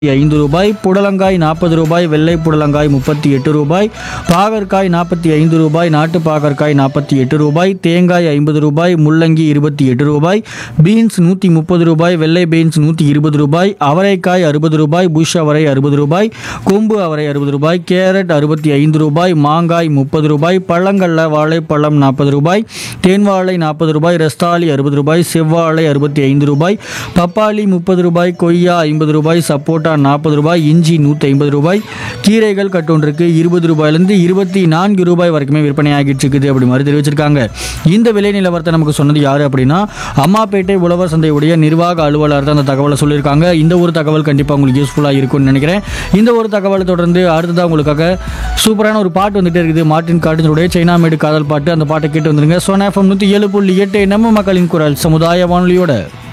ஐந்து ரூபாய் புடலங்காய் நாற்பது ரூபாய் வெள்ளை புடலங்காய் முப்பத்தி எட்டு ரூபாய் பாகற்காய் நாற்பத்தி ஐந்து ரூபாய் நாட்டு பாகற்காய் நாற்பத்தி எட்டு ரூபாய் தேங்காய் ஐம்பது ரூபாய் முள்ளங்கி இருபத்தி எட்டு ரூபாய் பீன்ஸ் நூற்றி முப்பது ரூபாய் வெள்ளை பீன்ஸ் நூற்றி இருபது ரூபாய் அவரைக்காய் அறுபது ரூபாய் புஷ் அவரை அறுபது ரூபாய் கொம்பு அவரை அறுபது ரூபாய் கேரட் அறுபத்தி ஐந்து ரூபாய் மாங்காய் முப்பது ரூபாய் பழங்கள்ல வாழைப்பழம் நாற்பது ரூபாய் தேன்வாழை நாற்பது ரூபாய் ரஸ்தாளி அறுபது ரூபாய் செவ்வாழை அறுபத்தி ஐந்து ரூபாய் பப்பாளி முப்பது ரூபாய் கொய்யா ஐம்பது ரூபாய் சப்போட்டா நாற்பது ரூபாய் இஞ்சி நூற்றி ஐம்பது ரூபாய் கீரைகள் கட்டொன்றுக்கு இருபது ரூபாயிலிருந்து இருபத்தி நான்கு ரூபாய் வரைக்குமே விற்பனை ஆகிட்டு இருக்குது அப்படி மாதிரி தெரிவிச்சிருக்காங்க இந்த விலை நிலவரத்தை நமக்கு சொன்னது யார் அப்படின்னா அம்மாப்பேட்டை உழவர் சந்தையுடைய நிர்வாக அலுவலர் தான் அந்த தகவலை சொல்லியிருக்காங்க இந்த ஒரு தகவல் கண்டிப்பாக உங்களுக்கு யூஸ்ஃபுல்லாக இருக்கும்னு நினைக்கிறேன் இந்த ஒரு தகவலை தொடர்ந்து அடுத்ததாக உங்களுக்காக சூப்பரான ஒரு பாட்டு வந்துட்டே இருக்குது மார்ட்டின் காட்டினுடைய சைனா மேடு காதல் பாட்டு அந்த பாட்டை கேட்டு வந்துருங்க சோனா எஃப்எம் நூற்றி ஏழு புள்ளி எட்டு நம்ம மக்களின் குரல் சமுதாய வானொலியோட